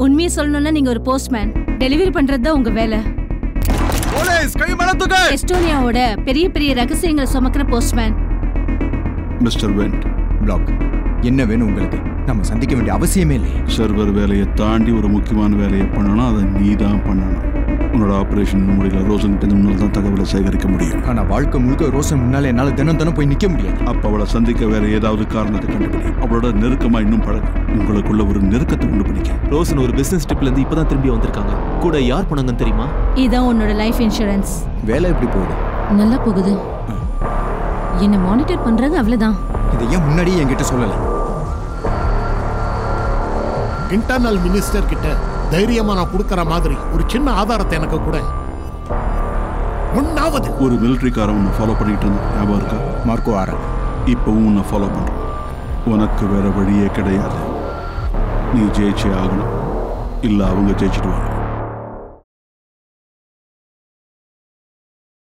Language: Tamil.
உண்மையை சொல்லணும்னா நீங்க ஒரு போஸ்ட்மேன் டெலிவரி பண்றது தான் உங்க வேலை போலீஸ் கை மேல தூக்கு எஸ்டோனியாவோட பெரிய பெரிய ரகசியங்களை சுமக்கிற போஸ்ட்மேன் மிஸ்டர் வெண்ட் பிளாக் என்ன வேணும் உங்களுக்கு நம்ம சந்திக்க வேண்டிய அவசியமே இல்லை சர்வர் வேலையை தாண்டி ஒரு முக்கியமான வேலையை பண்ணணும் அதை நீ தான் பண்ணணும் உன்னோட ஆபரேஷன் முடியல ரோசன் கிட்ட முன்னால் தான் தகவலை சேகரிக்க முடியும் ஆனா வாழ்க்கை முழுக்க ரோசன் முன்னால என்னால தினம் தினம் போய் நிக்க முடியாது அப்ப அவளை சந்திக்க வேற ஏதாவது காரணத்தை கண்டுபிடி அவளோட நெருக்கமா இன்னும் பழகு உங்களுக்குள்ள ஒரு நெருக்கத்தை உண்டு பண்ணிக்க ரோசன் ஒரு பிசினஸ் ட்ரிப்ல இருந்து இப்பதான் திரும்பி வந்திருக்காங்க கூட யார் போனாங்கன்னு தெரியுமா இதான் உன்னோட லைஃப் இன்சூரன்ஸ் வேலை எப்படி போகுது நல்லா போகுது என்ன மானிட்டர் பண்றது அவ்வளவுதான் இதை ஏன் முன்னாடியே என்கிட்ட சொல்லல இன்டர்னல் மினிஸ்டர் கிட்ட தைரியமா நான் கொடுக்கற மாதிரி ஒரு சின்ன ஆதாரத்தை எனக்கு கூட ஒன்னாவது ஒரு மிலிட்ரிக்காரன் உன்னை ஃபாலோ பண்ணிட்டு இருந்தான் ஞாபகம் இருக்கா மார்க்கோ ஆரா இப்பவும் உன்னை ஃபாலோ பண்றான் உனக்கு வேற வழியே கிடையாது நீ ஜெயிச்சே ஆகணும் இல்ல அவங்க ஜெயிச்சிடுவாங்க